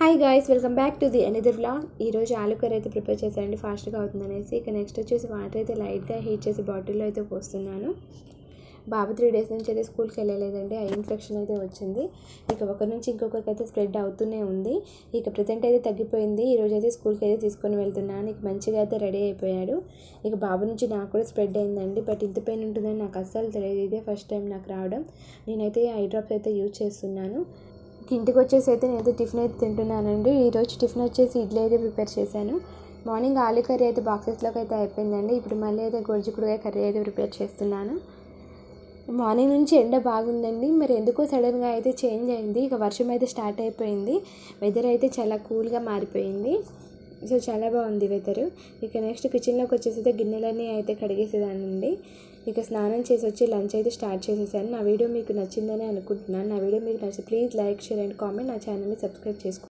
hi guys welcome back to the another vlog ఈరోజు aloo curry అయితే prepare చేశానండి ఫాస్ట్గా అవుతుందనేసి ఇక నెక్స్ట్ వచ్చేసి వాటర్ అయితే లైట్గా హీట్ చేసి బాటిల్లో అయితే పోస్తున్నాను బాబు త్రీ డేస్ నుంచి అయితే స్కూల్కి వెళ్ళలేదండి ఐ ఇన్ఫెక్షన్ అయితే వచ్చింది ఇక ఒకరి నుంచి ఇంకొకరికి అయితే స్ప్రెడ్ అవుతూనే ఉంది ఇక ప్రజెంట్ అయితే తగ్గిపోయింది ఈరోజు అయితే స్కూల్కి అయితే తీసుకొని వెళ్తున్నాను ఇక మంచిగా అయితే రెడీ అయిపోయాడు ఇక బాబు నుంచి నాకు కూడా స్ప్రెడ్ అయిందండి బట్ ఇంత పెయిన్ ఉంటుందని నాకు అస్సలు తెలియదు ఇదే ఫస్ట్ టైం నాకు రావడం నేనైతే ఐ డ్రాప్స్ అయితే యూజ్ చేస్తున్నాను ఇంటికి వచ్చేసి అయితే నేనైతే టిఫిన్ అయితే తింటున్నానండి ఈరోజు టిఫిన్ వచ్చేసి ఇడ్లీ అయితే ప్రిపేర్ చేశాను మార్నింగ్ ఆలు కర్రీ అయితే బాక్సెస్లోకి అయితే అయిపోయిందండి ఇప్పుడు మళ్ళీ అయితే గొడుచుకుడుగా కర్రీ అయితే ప్రిపేర్ చేస్తున్నాను మార్నింగ్ నుంచి ఎండ బాగుందండి మరి ఎందుకో సడన్గా అయితే చేంజ్ అయింది ఇక వర్షం అయితే స్టార్ట్ అయిపోయింది వెదర్ అయితే చాలా కూల్గా మారిపోయింది సో చాలా బాగుంది వెదర్ ఇక నెక్స్ట్ కిచెన్లోకి వచ్చేసి అయితే గిన్నెలన్నీ అయితే కడిగేసేదానండి ఇక స్నానం చేసి వచ్చి లంచ్ అయితే స్టార్ట్ చేసేసాను నా వీడియో మీకు నచ్చిందని అనుకుంటున్నాను నా వీడియో మీకు నచ్చి please like share and comment నా ఛానల్ని సబ్స్క్రైబ్ చేసుకోండి